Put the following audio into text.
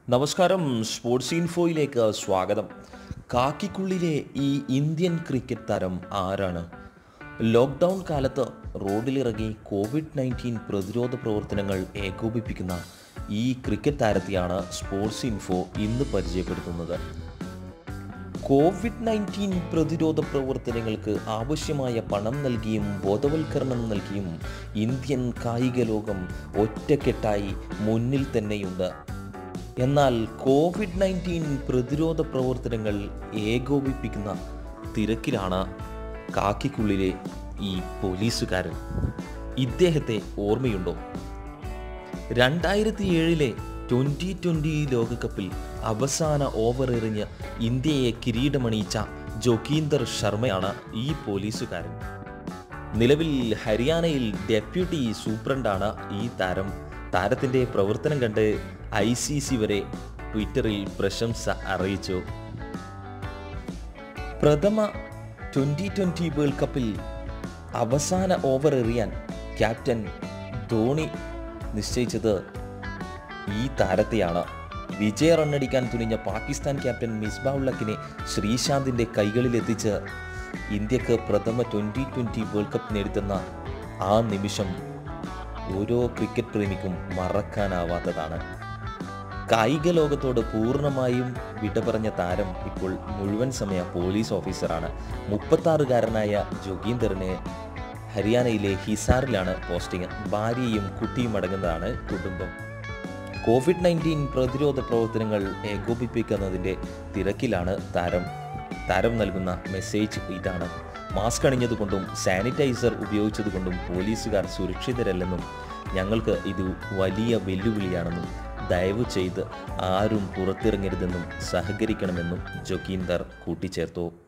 നമസ്കാരം സ്പോർട്സ് ഇൻഫോയിലേക്ക് സ്വാഗതം കാക്കിക്കുള്ളിലെ ഈ ഇന്ത്യൻ ക്രിക്കറ്റ് താരം ആരാണ് ലോക്ക്ഡൗൺ കാലത്ത് റോഡിലിറങ്ങി കോവിഡ് നയൻറ്റീൻ പ്രതിരോധ പ്രവർത്തനങ്ങൾ ഏകോപിപ്പിക്കുന്ന ഈ ക്രിക്കറ്റ് താരത്തെയാണ് സ്പോർട്സ് ഇൻഫോ ഇന്ന് പരിചയപ്പെടുത്തുന്നത് കോവിഡ് നയൻറ്റീൻ പ്രതിരോധ പ്രവർത്തനങ്ങൾക്ക് ആവശ്യമായ പണം നൽകിയും ബോധവൽക്കരണം നൽകിയും ഇന്ത്യൻ കായിക ലോകം ഒറ്റക്കെട്ടായി മുന്നിൽ തന്നെയുണ്ട് എന്നാൽ കോവിഡ് നയൻറ്റീൻ പ്രതിരോധ പ്രവർത്തനങ്ങൾ ഏകോപിപ്പിക്കുന്ന തിരക്കിലാണ് കാക്കിക്കുള്ളിലെ ഈ പോലീസുകാരൻ ഇദ്ദേഹത്തെ ഓർമ്മയുണ്ടോ രണ്ടായിരത്തി ഏഴിലെ ട്വൻ്റി ട്വൻ്റി ലോകകപ്പിൽ അവസാന ഓവർ എറിഞ്ഞ് ഇന്ത്യയെ കിരീടമണിയിച്ച ജോഗീന്ദർ ശർമ്മയാണ് ഈ പോലീസുകാരൻ നിലവിൽ ഹരിയാനയിൽ ഡെപ്യൂട്ടി സൂപ്രണ്ടാണ് ഈ താരം താരത്തിൻ്റെ പ്രവർത്തനം കണ്ട് ഐ സി സി വരെ ട്വിറ്ററിൽ പ്രശംസ അറിയിച്ചു പ്രഥമ ട്വൻ്റി ട്വൻ്റി വേൾഡ് കപ്പിൽ അവസാന ഓവർ എറിയാൻ ക്യാപ്റ്റൻ ധോണി നിശ്ചയിച്ചത് ഈ താരത്തെയാണ് വിജയ റണ്ണടിക്കാൻ തുനിഞ്ഞ പാകിസ്ഥാൻ ക്യാപ്റ്റൻ മിസ്ബാഉള്ളക്കിനെ ശ്രീശാന്തിൻ്റെ കൈകളിലെത്തിച്ച് ഇന്ത്യക്ക് പ്രഥമ ട്വൻ്റി ട്വൻ്റി വേൾഡ് കപ്പ് നേടിത്തന്ന ആ നിമിഷം ഓരോ ക്രിക്കറ്റ് പ്രേമിക്കും മറക്കാനാവാത്തതാണ് കായിക ലോകത്തോട് പൂർണ്ണമായും വിട പറഞ്ഞ താരം ഇപ്പോൾ മുഴുവൻ സമയ പോലീസ് ഓഫീസറാണ് മുപ്പത്താറുകാരനായ ജോഗീന്ദറിനെ ഹരിയാനയിലെ ഹിസാറിലാണ് പോസ്റ്റിംഗ് ഭാര്യയും കുട്ടിയും അടങ്ങുന്നതാണ് കുടുംബം കോവിഡ് നയൻറ്റീൻ പ്രതിരോധ പ്രവർത്തനങ്ങൾ ഏകോപിപ്പിക്കുന്നതിൻ്റെ തിരക്കിലാണ് താരം താരം നൽകുന്ന മെസ്സേജ് ഇതാണ് മാസ്ക് അണിഞ്ഞതുകൊണ്ടും സാനിറ്റൈസർ ഉപയോഗിച്ചതുകൊണ്ടും പോലീസുകാർ സുരക്ഷിതരല്ലെന്നും ഞങ്ങൾക്ക് ഇത് വലിയ വെല്ലുവിളിയാണെന്നും ദയവ് ചെയ്ത് ആരും പുറത്തിറങ്ങരുതെന്നും സഹകരിക്കണമെന്നും ജോഗീന്ദർ കൂട്ടിച്ചേർത്തു